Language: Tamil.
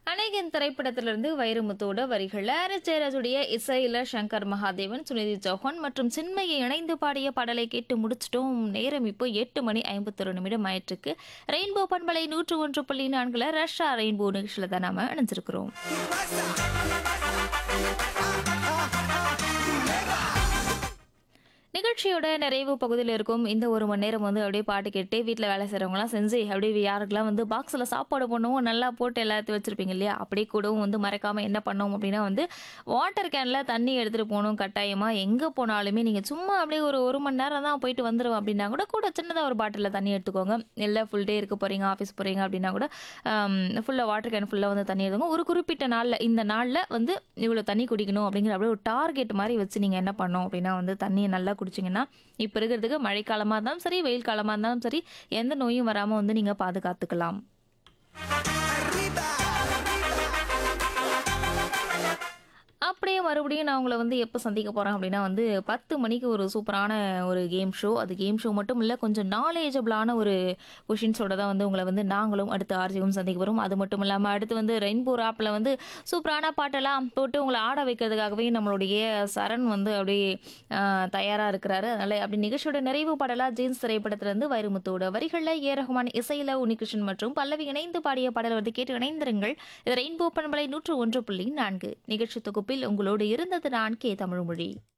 அநேகன் திரைப்படத்திலிருந்து வைரமுத்தோட வரிகள் ஜெயராஜுடைய இசையில சங்கர் மகாதேவன் சுனிதி சௌஹான் மற்றும் சின்மையை இணைந்து பாடிய பாடலை கேட்டு முடிச்சிட்டோம் நேரம் இப்போ எட்டு மணி ஐம்பத்தொரு நிமிடம் ஆயிட்டிருக்கு ரெயின்போ பண்பலை நூற்று ஒன்று புள்ளி நான்குல ரஷ்யா ரெயின்போ நிகழ்ச்சியில தான் நாம இணைஞ்சிருக்கிறோம் நிகழ்ச்சியோட நிறைவு பகுதியில் இருக்கும் இந்த ஒரு மணி நேரம் வந்து அப்படியே பாட்டு கேட்டு வீட்டில் வேலை செய்கிறவங்களாம் செஞ்சு அப்படியே யாருக்கெல்லாம் வந்து பாக்ஸில் சாப்பாடு பண்ணுவோம் நல்லா போட்டு எல்லாத்தையும் வச்சுருப்பீங்க இல்லையா அப்படியே கூடவும் வந்து மறக்காமல் என்ன பண்ணோம் அப்படின்னா வந்து வாட்டர் கேனில் தண்ணி எடுத்துகிட்டு போகணும் கட்டாயமாக எங்கே போனாலுமே நீங்கள் சும்மா அப்படியே ஒரு ஒரு மணி நேரம் தான் போயிட்டு வந்துடும் அப்படின்னா கூட கூட சின்னதாக ஒரு பாட்டிலில் தண்ணி எடுத்துக்கோங்க இல்லை ஃபுல் டே இருக்க போகிறீங்க ஆஃபீஸ் போகிறீங்க அப்படின்னா கூட ஃபுல்லாக வாட்டர் கேன் ஃபுல்லாக வந்து தண்ணி எடுத்துக்கோங்க ஒரு குறிப்பிட்ட நாளில் இந்த நாளில் வந்து இவ்வளோ தண்ணி குடிக்கணும் அப்படிங்கிற அப்படியே ஒரு டார்கெட் மாதிரி வச்சு நீங்கள் என்ன பண்ணோம் அப்படின்னா வந்து தண்ணியை நல்லா குடிச்சிங்கன்னா இப்போ இருக்கிறதுக்கு மழைக்காலமாக இருந்தாலும் சரி வெயில் காலமாக இருந்தாலும் சரி எந்த நோயும் வராமல் வந்து நீங்கள் பாதுகாத்துக்கலாம் அப்படியே மறுபடியும் நான் உங்களை வந்து எப்போ சந்திக்க போகிறேன் அப்படின்னா வந்து பத்து மணிக்கு ஒரு சூப்பரான ஒரு கேம் ஷோ அது கேம் ஷோ மட்டும் இல்லை கொஞ்சம் நாலேஜபிளான ஒரு கொஷின்ஸோட தான் வந்து உங்களை வந்து நாங்களும் அடுத்த ஆர்ஜியும் சந்திக்க வரும் அது மட்டும் இல்லாமல் அடுத்து வந்து ரெயின்போ ஆப்பில் வந்து சூப்பரான பாட்டெல்லாம் போட்டு உங்களை ஆட வைக்கிறதுக்காகவே நம்மளுடைய சரண் வந்து அப்படியே தயாராக இருக்கிறாரு அதனால் அப்படி நிகழ்ச்சியோட நிறைவு பாடலாக ஜீன்ஸ் திரைப்படத்திலிருந்து வைரமுத்தோட வரிகளில் ஏ ரஹ்மான் இசையில் உன்னிகிருஷ்ணன் மற்றும் பல்லவி இணைந்து பாடிய பாடல் வந்து கேட்டு இணைந்திருங்கள் இது ரெயின்போ பண்பலை நூற்று ஒன்று புள்ளி நான்கு நிகழ்ச்சி தொகுப்பில் உங்களோடு இருந்தது நான் கே தமிழ்மொழி